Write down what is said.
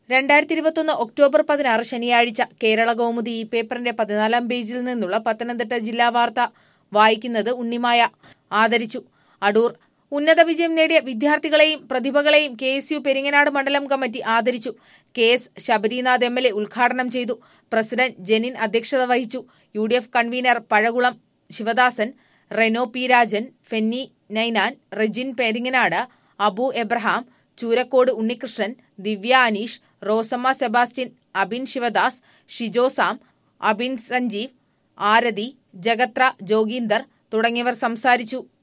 രണ്ടായിരത്തി ഇരുപത്തൊന്ന് ഒക്ടോബർ പതിനാറ് ശനിയാഴ്ച കേരള കൗമുദി ഈ പേപ്പറിന്റെ പതിനാലാം പേജിൽ നിന്നുള്ള പത്തനംതിട്ട ജില്ലാ വാർത്ത വായിക്കുന്നത് ഉണ്ണിമായ ആദരിച്ചു അടൂർ ഉന്നത വിജയം നേടിയ വിദ്യാർത്ഥികളെയും പ്രതിഭകളെയും കെ എസ് യു പെരിങ്ങനാട് മണ്ഡലം കമ്മിറ്റി ആദരിച്ചു K S Sabarinath M L A ഉദ്ഘാടനം ചെയ്തു പ്രസിഡന്റ് ജെനിൻ അധ്യക്ഷത വഹിച്ചു U D F convener Pazhakulam Sivadasan Reno P Rajan Fenny Ninan Rejin Peringanad Abu Abraham Choorakode Unnikrishnan Divya Aneesh Rosamma Sebastian Abin Sivadas Shijo Sam Abin Sanjeev Arathi Jagathra Joginder തുടങ്ങിയവർ സംസാരിച്ചു